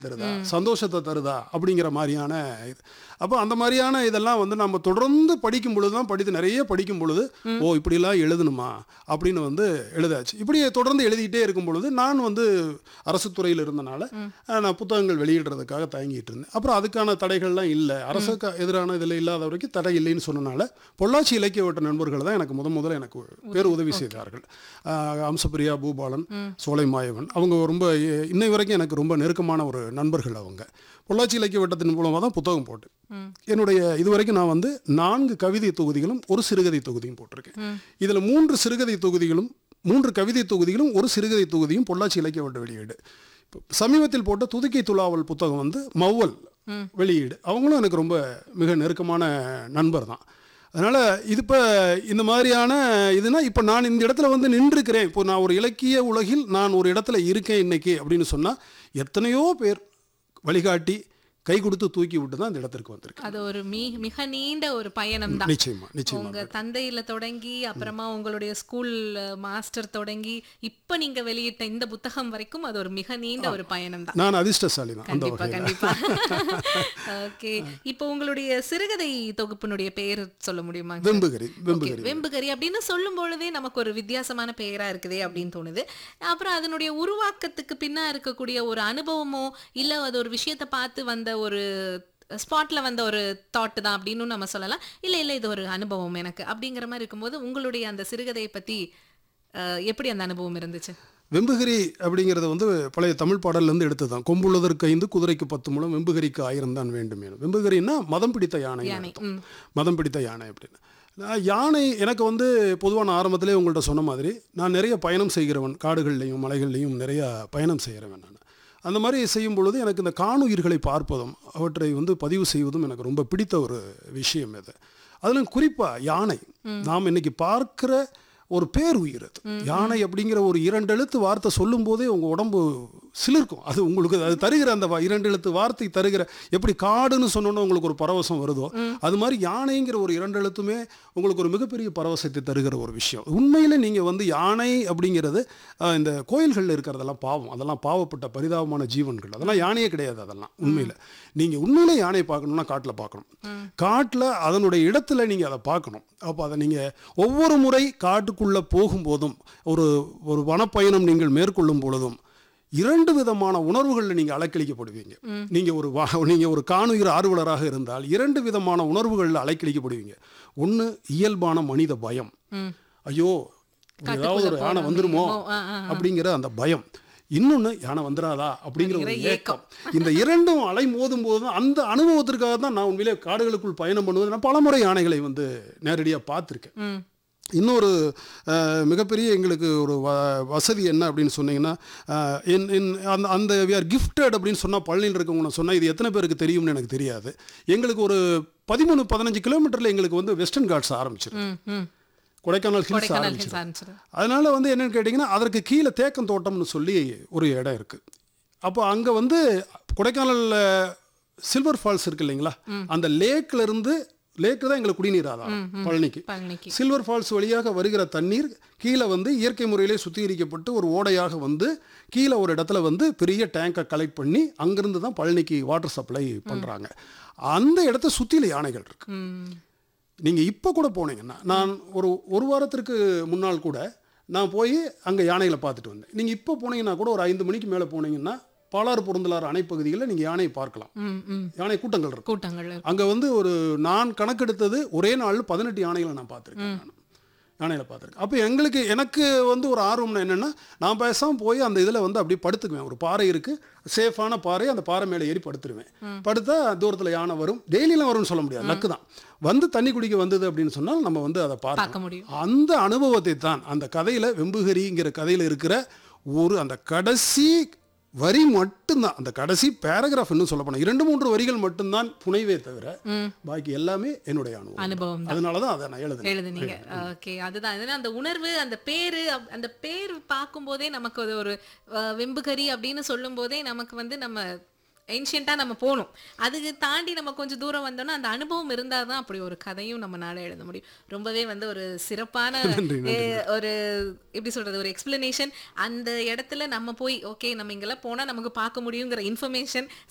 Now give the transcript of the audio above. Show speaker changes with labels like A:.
A: தருதா சந்தோஷத்தை தருதா அப்படிங்கிற மாதிரியான இது அப்போ அந்த மாதிரியான இதெல்லாம் வந்து நம்ம தொடர்ந்து படிக்கும் பொழுது தான் படித்து நிறைய படிக்கும் பொழுது ஓ இப்படிலாம் எழுதணுமா அப்படின்னு வந்து எழுதாச்சு இப்படி தொடர்ந்து எழுதிக்கிட்டே இருக்கும் பொழுது நான் வந்து அரசு துறையில் இருந்தனால அஹ், நான் புத்தகங்கள் வெளியிடுறதுக்காக தயங்கிட்டு இருந்தேன் அப்புறம் அதுக்கான தடைகள்லாம் இல்லை அரசுக்கு எதிரான இதில் இல்லாத வரைக்கும் தடை இல்லைன்னு சொன்னனால பொள்ளாச்சி இலக்கிய வட்ட நண்பர்கள் தான் எனக்கு முத முதல்ல எனக்கு பேர் உதவி செய்தார்கள் அஹ், அம்சப்பிரியா பூபாலன் சோலை மாயவன் அவங்க ரொம்ப இ- இன்னை வரைக்கும் எனக்கு ரொம்ப நெருக்கமான ஒரு நண்பர்கள் அவங்க பொள்ளாச்சி இலக்கிய வட்டத்தின் மூலமாக தான் புத்தகம் போட்டேன் என்னுடைய இதுவரைக்கும் நான் வந்து நான்கு கவிதை தொகுதிகளும் ஒரு சிறுகதை தொகுதியும் போட்டிருக்கேன் இதில் மூன்று சிறுகதை தொகுதிகளும் மூன்று கவிதை தொகுதிகளும் ஒரு சிறுகதை தொகுதியும் பொள்ளாச்சி இலக்கிய வட்ட வெளியீடு இப்போ சமீபத்தில் போட்ட துதுக்கை துலாவல் புத்தகம் வந்து மௌவல் வெளியீடு அவங்களும் எனக்கு ரொம்ப மிக நெருக்கமான நண்பர் தான் அதனால் இது இப்போ இந்த மாதிரியான இதுனா இப்போ நான் இந்த இடத்துல வந்து நின்றுக்கிறேன் இப்போ நான் ஒரு இலக்கிய உலகில் நான் ஒரு இடத்துல இருக்கேன் இன்னைக்கு அப்படின்னு சொன்னால் எத்தனையோ பேர் வழிகாட்டி கை கொடுத்து தூக்கி விட்டு தான் இந்த இடத்திற்கு வந்திருக்கேன்
B: அது ஒரு மீ மிக நீண்ட ஒரு பயணம் தான்
A: நிச்சயமா நிச்சயமா
B: உங்க தந்தையில தொடங்கி அப்புறமா உங்களுடைய ஸ்கூல் மாஸ்டர் தொடங்கி இப்ப நீங்க வெளியிட்ட இந்த புத்தகம் வரைக்கும் அது ஒரு மிக நீண்ட ஒரு பயணம் தான்
A: நான் அதிர்ஷ்டசாலி தான் அந்த
B: கண்டிப்பா
A: வகையில்
B: கண்டிப்பா ஓகே இப்போ உங்களுடைய சிறுகதை தொகுப்பினுடைய பெயர் சொல்ல முடியுமா
A: வெம்புகரி வெம்புகரி
B: Okay, வெம்புகரி அப்படின்னு சொல்லும் பொழுதே நமக்கு ஒரு வித்தியாசமான பெயரா இருக்குதே அப்படின்னு தோணுது அப்புறம் அதனுடைய உருவாக்கத்துக்கு பின்னா இருக்கக்கூடிய ஒரு அனுபவமோ இல்ல அது ஒரு விஷயத்தை பார்த்து வந்த ஒரு ஸ்பாட்ல வந்த ஒரு தாட் தான் அப்படின்னு நம்ம சொல்லலாம் இல்ல இல்ல இது ஒரு அனுபவம் எனக்கு அப்படிங்கிற மாதிரி இருக்கும்போது உங்களுடைய அந்த சிறுகதையை பத்தி அஹ், எப்படி அந்த அனுபவம் இருந்துச்சு
A: வெம்புகரி அப்படிங்கிறது வந்து பழைய தமிழ் பாடல்லேருந்து எடுத்தது தான் கொம்புள்ளதற்கு ஐந்து குதிரைக்கு பத்து மூலம் வெம்புகரிக்கு ஆயிரம் தான் வேண்டும் வேணும் வெம்புகரின்னா மதம் பிடித்த யானை
B: யானை ம்
A: மதம் பிடித்த யானை அப்படின்னு நான் யானை எனக்கு வந்து பொதுவாக நான் ஆரம்பத்திலே உங்கள்கிட்ட சொன்ன மாதிரி நான் நிறைய பயணம் செய்கிறவன் காடுகள்லையும் மலைகள்லையும் நிறைய பயணம் செய்கிறவன் நான் அந்த மாதிரி செய்யும் பொழுது எனக்கு இந்த காணுயிர்களை பார்ப்பதும் அவற்றை வந்து பதிவு செய்வதும் எனக்கு ரொம்ப பிடித்த ஒரு விஷயம் இது அதிலும் குறிப்பாக யானை நாம் இன்னைக்கு பார்க்கிற ஒரு பேர் உயிர் அது யானை அப்படிங்கிற ஒரு இரண்டு எழுத்து வார்த்தை சொல்லும் போதே உங்கள் உடம்பு சிலிர்க்கும் அது உங்களுக்கு அது தருகிற அந்த வா- இரண்டு எழுத்து வார்த்தை தருகிற எப்படி காடுன்னு சொன்னோன்னா உங்களுக்கு ஒரு பரவசம் வருதோ அது மாதிரி யானைங்கிற ஒரு இரண்டு எழுத்துமே உங்களுக்கு ஒரு மிகப்பெரிய பரவசத்தை தருகிற ஒரு விஷயம் உண்மையில் நீங்கள் வந்து யானை அப்படிங்கிறது அஹ், இந்த கோயில்களில் இருக்கிறதெல்லாம் பாவம் அதெல்லாம் பாவப்பட்ட பரிதாபமான ஜீவன்கள் அதெல்லாம் யானையே கிடையாது அதெல்லாம் உண்மையில் நீங்கள் உண்மையிலே யானையை பார்க்கணும்னா காட்டில் பார்க்கணும் காட்டில் அதனுடைய இடத்துல நீங்கள் அதை பார்க்கணும் அப்போ அதை நீங்கள் ஒவ்வொரு முறை காட்டுக்குள்ளே போகும்போதும் ஒரு ஒரு வனப்பயணம் நீங்கள் மேற்கொள்ளும் பொழுதும் இரண்டு விதமான உணர்வுகளில் நீங்கள் அலைக்கழிக்கப்படுவீங்க நீங்கள் ஒரு வா நீங்கள் ஒரு காணுகிற ஆர்வலராக இருந்தால் இரண்டு விதமான உணர்வுகளில் அலைக்கழிக்கப்படுவீங்க ஒன்று இயல்பான மனித பயம்
B: ம்
A: ஐயோ ஒரு ஏதாவது ஒரு யானை வந்துருமோ
B: ஆ, ஆ,
A: அப்படிங்கிற அந்த பயம் இன்னொன்று யானை வந்துடாதா அப்படிங்கிற ஒரு ஏக்கம் இந்த இரண்டும் அலை மோதும் போது தான் அந்த அனுபவத்திற்காக தான் நான் உண்மையிலே காடுகளுக்குள் பயணம் பண்ணுவது நான் பலமுறை யானைகளை வந்து நேரடியாக பார்த்துருக்கேன்
B: ம்
A: இன்னொரு அஹ், மிகப்பெரிய எங்களுக்கு ஒரு வ வசதி என்ன அப்படின்னு சொன்னீங்கன்னா அஹ், in- in அந்த அந்த வி ஆர் கிஃப்டட் அப்படின்னு சொன்னால் பழனியில் இருக்கவங்க நான் சொன்னால் இது எத்தனை பேருக்கு தெரியும்னு எனக்கு தெரியாது எங்களுக்கு ஒரு பதிமூணு பதினஞ்சு கிலோமீட்டரில் எங்களுக்கு வந்து வெஸ்டர்ன் காட்ஸ் ஆரம்பிச்சிடும்
B: ம் ம்
A: கொடைக்கானல் ஹில்ஸ்
B: கொடைக்கானல்
A: ஆரம்பிச்சிடும்
B: ஹில்ஸ் ஆரம்பிச்சிடும்
A: அதனால வந்து என்னன்னு கேட்டிங்கன்னா அதற்கு கீழே தேக்கம் தோட்டம்னு சொல்லி ஒரு இடம் இருக்குது அப்போ அங்கே வந்து கொடைக்கானலில் சில்வர் ஃபால்ஸ் இருக்கு இல்லைங்களா அந்த லேக்ல இருந்து லேக்கு தான் எங்களுக்கு குடிநீர் ஆதாரம் பழனிக்கு
B: பழனிக்கு
A: சில்வர் ஃபால்ஸ் வழியாக வருகிற தண்ணீர் கீழே வந்து இயற்கை முறையிலே சுத்திகரிக்கப்பட்டு ஒரு ஓடையாக வந்து கீழே ஒரு இடத்துல வந்து பெரிய டேங்கை கலெக்ட் பண்ணி அங்கிருந்து தான் பழனிக்கு வாட்டர் சப்ளை பண்ணுறாங்க அந்த இடத்த சுற்றில யானைகள் இருக்கு
B: ம்
A: நீங்கள் இப்போ கூட போனீங்கன்னா நான் ஒரு ஒரு வாரத்திற்கு முன்னால் கூட நான் போய் அங்கே யானைகளை பார்த்துட்டு வந்தேன் நீங்கள் இப்போ போனீங்கன்னா கூட ஒரு ஐந்து மணிக்கு மேலே போனீங்கன்னா பாலாறு பொருந்தலாறு அணைப்பகுதிகளில் நீங்கள் யானையை பார்க்கலாம்
B: ம் ம்
A: யானை கூட்டங்கள் இருக்கும்
B: கூட்டங்கள்
A: அங்கே வந்து ஒரு நான் கணக்கெடுத்தது ஒரே நாள் பதினெட்டு யானைகளை நான் பார்த்துருக்கேன் நான் யானைகளை பார்த்துருக்கேன் அப்போ எங்களுக்கு எனக்கு வந்து ஒரு ஆர்வம்னா என்னென்னா நான் பேசாமல் போய் அந்த இதில் வந்து அப்படியே படுத்துக்குவேன் ஒரு பாறை இருக்குது சேஃபான பாறை அந்த பாறை மேலே ஏறி படுத்துருவேன் படுத்தா தூரத்தில் யானை வரும் டெய்லியெலாம் வரும்னு சொல்ல முடியாது லக்கு தான் வந்து தண்ணி குடிக்க வந்தது அப்படின்னு சொன்னால் நம்ம வந்து அதை பார்க்கலாம்
B: பார்க்க முடியும்
A: அந்த அனுபவத்தை தான் அந்த கதையில் வெம்புகரிங்கிற கதையில் இருக்கிற ஒரு அந்த கடைசி வரி மட்டும்தான் அந்த கடைசி பேராகிராஃப் இன்னும் சொல்ல போனால் இரண்டு மூன்று வரிகள் மட்டும்தான் புனைவே தவிர
B: ம்
A: பாக்கி எல்லாமே என்னுடைய அனுபவம்
B: அனுபவம் தான்
A: அதனால தான் அதை நான் எழுதுனேன்
B: எழுதுனீங்க ஓகே அதுதான் அதுதான் அந்த உணர்வு அந்த பேரு அப்- அந்த பேர் பார்க்கும்போதே நமக்கு அது ஒரு அஹ், வெம்புகரி அப்படின்னு சொல்லும் போதே நமக்கு வந்து நம்ம ஏன்ஷியண்டா நம்ம போகணும் அதுக்கு தாண்டி நம்ம கொஞ்சம் தூரம் வந்தோம்னா அந்த அனுபவம் இருந்தால் தான் அப்படி ஒரு கதையும் நம்மளால எழுத முடியும் ரொம்பவே வந்து ஒரு சிறப்பான அஹ், ஒரு எப்படி சொல்றது ஒரு எக்ஸ்பிளனேஷன் அந்த இடத்துல நம்ம போய் ஓகே நம்ம இங்கெல்லாம் போனா நமக்கு பார்க்க முடியுங்கிற இன்ஃபர்மேஷன்